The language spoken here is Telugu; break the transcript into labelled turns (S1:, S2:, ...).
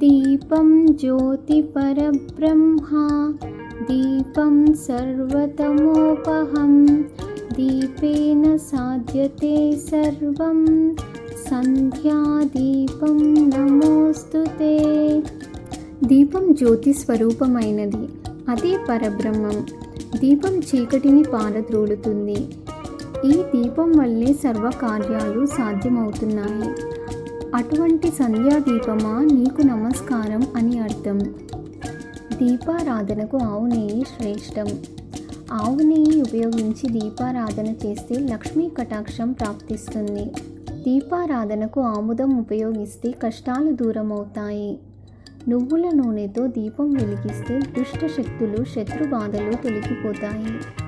S1: దీపం జ్యోతి పరబ్రహ్మ దీపం సర్వతమోపహం దీపేన సాధ్యతే సర్వం సంధ్యాదీపం నమోస్తుతే దీపం జ్యోతి స్వరూపమైనది అదే పరబ్రహ్మం దీపం చీకటిని పారద్రోలుతుంది ఈ దీపం వల్లే సర్వ కార్యాలు సాధ్యమవుతున్నాయి అటువంటి సంధ్యాదీపమా నీకు నమస్కారం అని అర్థం దీపారాధనకు ఆవు నెయ్యి శ్రేష్టం ఆవు నెయ్యి ఉపయోగించి దీపారాధన చేస్తే లక్ష్మీ కటాక్షం ప్రాప్తిస్తుంది దీపారాధనకు ఆముదం ఉపయోగిస్తే కష్టాలు దూరమవుతాయి నువ్వుల నూనెతో దీపం వెలిగిస్తే దుష్ట శక్తులు శత్రు బాధలు తొలగిపోతాయి